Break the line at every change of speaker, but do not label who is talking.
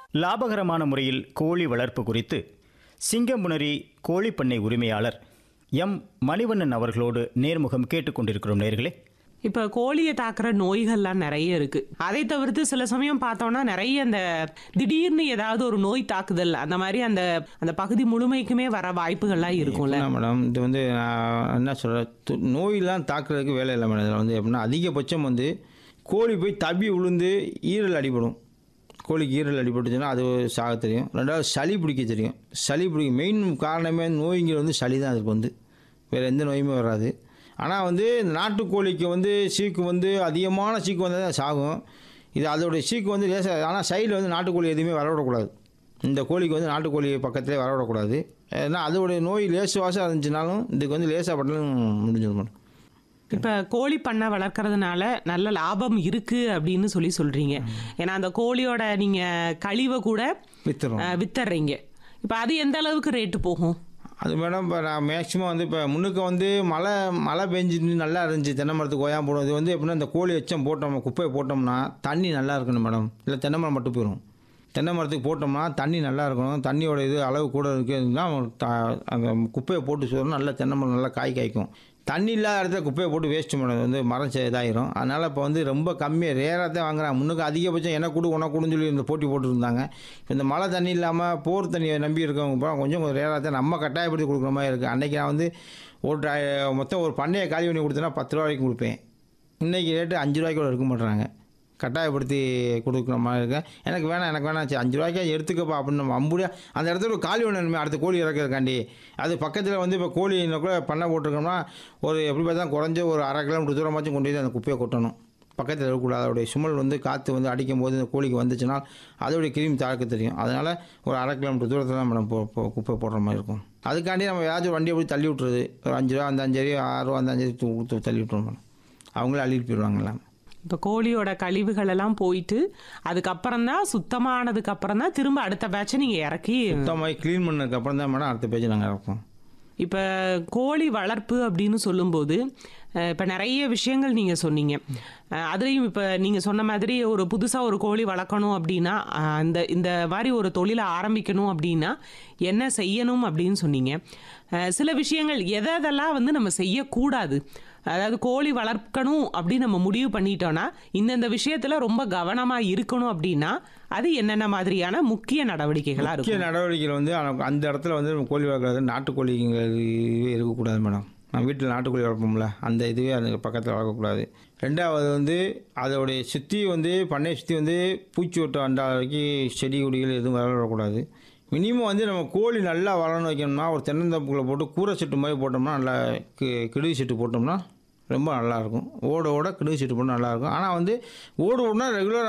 லாபகரமான முறையில் கோழி வளர்ப்பு குறித்து சிங்கம்புணரி கோழிப்பண்ணை உரிமையாளர் எம் மணிவண்ணன் அவர்களோடு நேர்முகம் கேட்டுக்கொண்டிருக்கிறோம் நேர்களே
இப்போ கோழியை தாக்குற நோய்கள்லாம் நிறைய இருக்கு அதை தவிர்த்து சில சமயம் பார்த்தோம்னா நிறைய அந்த திடீர்னு ஏதாவது ஒரு நோய் தாக்குதல் அந்த மாதிரி அந்த அந்த பகுதி முழுமைக்குமே வர வாய்ப்புகள்லாம் இருக்கும்ல
என்ன மேடம் இது வந்து நான் என்ன சொல்கிறேன் நோயெலாம் தாக்குறதுக்கு வேலை இல்லை மேடம் இதில் வந்து எப்படின்னா அதிகபட்சம் வந்து கோழி போய் தப்பி விழுந்து ஈரல் அடிபடும் கோழிக்கு ஈரல் அடிபட்டுச்சுன்னா அது சாக தெரியும் ரெண்டாவது சளி பிடிக்க தெரியும் சளி பிடிக்க மெயின் காரணமே நோய்ங்கிற வந்து சளி தான் அதுக்கு வந்து வேறு எந்த நோயுமே வராது ஆனால் வந்து இந்த நாட்டுக்கோழிக்கு வந்து சீக்கு வந்து அதிகமான சீக்கு வந்தால் தான் சாகும் இது அதோடைய சீக்கு வந்து லேசாக ஆனால் சைடில் வந்து நாட்டுக்கோழி எதுவுமே வரவிடக்கூடாது இந்த கோழிக்கு வந்து நாட்டுக்கோழி பக்கத்திலே வரவிடக்கூடாது ஏன்னா அதோடைய நோய் லேசு வாசம் இருந்துச்சுனாலும் இதுக்கு வந்து லேசாக பட்டாலும் முடிஞ்சிடும் மேடம்
இப்போ கோழி பண்ணை வளர்க்கறதுனால நல்ல லாபம் இருக்கு அப்படின்னு சொல்லி சொல்றீங்க ஏன்னா அந்த கோழியோட நீங்க கழிவை கூட
வித்துரும்
அஹ், வித்தர்றீங்க இப்போ அது எந்த அளவுக்கு ரேட்டு போகும்
அது மேடம் இப்போ நான் மேக்ஸிமம் வந்து இப்போ முன்னுக்கு வந்து மழை மழை பெஞ்சிட்டு நல்லா இருந்துச்சு தென்னை மரத்துக்கு ஓயாம போடும் இது வந்து எப்படின்னா இந்த கோழி எச்சம் போட்டோம் குப்பையை போட்டோம்னா தண்ணி நல்லா இருக்கணும் மேடம் இல்லை தென்னை மரம் மட்டும் போயிடும் தென்னை மரத்துக்கு போட்டோம்னா தண்ணி நல்லா இருக்கணும் தண்ணியோட இது அளவு கூட இருக்குதுன்னா அந்த குப்பையை போட்டு சொல்லணும் நல்லா தென்னை மரம் நல்லா காய் காய்க்கும் தண்ணி இல்லாத இடத்துல குப்பையை போட்டு வேஸ்ட் மேடம் வந்து மரம் செ- இதாயிரும் அதனால் இப்போ வந்து ரொம்ப கம்மியாக ரேராக தான் வாங்குறாங்க முன்னுக்கு அதிகபட்சம் என்ன கொடு உனக்கு கொடுன்னு சொல்லி இந்த போட்டி போட்டுருந்தாங்க இப்போ இந்த மழை தண்ணி இல்லாமல் போர் தண்ணியை நம்பி இருக்கவங்க பூரா கொஞ்சம் கொஞ்சம் ரேராக தான் நம்ம கட்டாயப்படுத்தி கொடுக்குற மாதிரி இருக்குது அன்றைக்கி நான் வந்து ஒரு டா- மொத்தம் ஒரு பண்ணையை காலி பண்ணி கொடுத்தேன்னா பத்து ரூபா வரைக்கும் கொடுப்பேன் இன்றைக்கி ரேட்டு அஞ்சு ரூபாய்க்கு கூட இருக்க மாட்டுறாங்க கட்டாயப்படுத்தி கொடுக்குற மாதிரி இருக்கேன் எனக்கு வேணாம் எனக்கு வேணாம் சரி அஞ்சு ரூபாய்க்கா எடுத்துக்கப்பா அப்படின்னு நம்ம அம்புடியா அந்த இடத்துல ஒரு காலி ஒன்று அடுத்த கோழி இறக்கிறதுக்காண்டி அது பக்கத்தில் வந்து இப்போ கோழி கூட பண்ணை போட்டிருக்கோம்னா ஒரு எப்படி பார்த்தா குறைஞ்ச ஒரு அரை கிலோமீட்டர் தூரமாச்சும் கொண்டு போய் அந்த குப்பையை கொட்டணும் பக்கத்தில் இருக்கக்கூடாது அதோடைய சுமல் வந்து காற்று வந்து அடிக்கும் போது இந்த கோழிக்கு வந்துச்சுன்னா அதோடைய கிருமி தாக்க தெரியும் அதனால் ஒரு அரை கிலோமீட்டர் தூரத்தில் தான் மேடம் போ- போ- குப்பை போடுற மாதிரி இருக்கும் அதுக்காண்டி நம்ம ஏதாச்சும் வண்டியை போய் தள்ளி விட்டுறது ஒரு அஞ்சு ரூபா அந்த அஞ்சு ரூபா ஆறு ரூபா அந்த அஞ்சு ரூபா கொடுத்து தள்ளி விட்டுருவோம் மேடம் அவங்களே அள்ளிட்டு போயிடுவாங்க எல்லாம்
இப்போ கோழியோட கழிவுகள் எல்லாம் போயிட்டு அதுக்கப்புறம் தான் சுத்தமானதுக்கு அப்புறம் தான் திரும்ப அடுத்த பேட்சை நீங்க இறக்கி
சுத்தமாக க்ளீன் பண்ணதுக்கு அப்புறம் தான் மேடம் அடுத்த பேஜ் நாங்கள் இறப்போம்
இப்போ கோழி வளர்ப்பு அப்படின்னு சொல்லும்போது இப்போ நிறைய விஷயங்கள் நீங்கள் சொன்னீங்க அஹ், அதுலேயும் இப்போ நீங்கள் சொன்ன மாதிரி ஒரு புதுசாக ஒரு கோழி வளர்க்கணும் அப்படின்னா அஹ், அந்த இந்த மாதிரி ஒரு தொழிலை ஆரம்பிக்கணும் அப்படின்னா என்ன செய்யணும் அப்படின்னு சொன்னீங்க அஹ், சில விஷயங்கள் எதை எதெல்லாம் வந்து நம்ம செய்யக்கூடாது அதாவது கோழி வளர்க்கணும் அப்படின்னு நம்ம முடிவு பண்ணிட்டோம்னா இந்தந்த விஷயத்தில் ரொம்ப கவனமாக இருக்கணும் அப்படின்னா அது என்னென்ன மாதிரியான முக்கிய நடவடிக்கைகளாக
முக்கிய
இருக்கும்
நடவடிக்கைகள் வந்து அந்த- அந்த இடத்துல வந்து நம்ம கோழி வளர்க்குறது நாட்டுக்கோழிங்கிறது இதுவே இருக்கக்கூடாது மேடம் நான் வீட்டில் நாட்டுக்கோழி வளர்ப்போம்ல அந்த இதுவே அந்த பக்கத்தில் வளர்க்கக்கூடாது ரெண்டாவது வந்து அதோடைய சுற்றி வந்து பண்ணையை சுற்றி வந்து பூச்சி ஒட்ட வண்டா வரைக்கும் செடி கொடிகள் எதுவும் வளரக்கூடாது மினிமம் வந்து நம்ம கோழி நல்லா வளரணும் வைக்கணும்னா ஒரு தென்னந்தப்புக்குள்ளே போட்டு கூரை செட்டு மாதிரி போட்டோம்னா நல்லா கி கிடுகு செட்டு போட்டோம்னா ரொம்ப நல்லாயிருக்கும் ஓட ஓட கிடுகு செட்டு போட்டால் நல்லாயிருக்கும் ஆனால் வந்து ஓடு ஓடுனா ரெகுலர்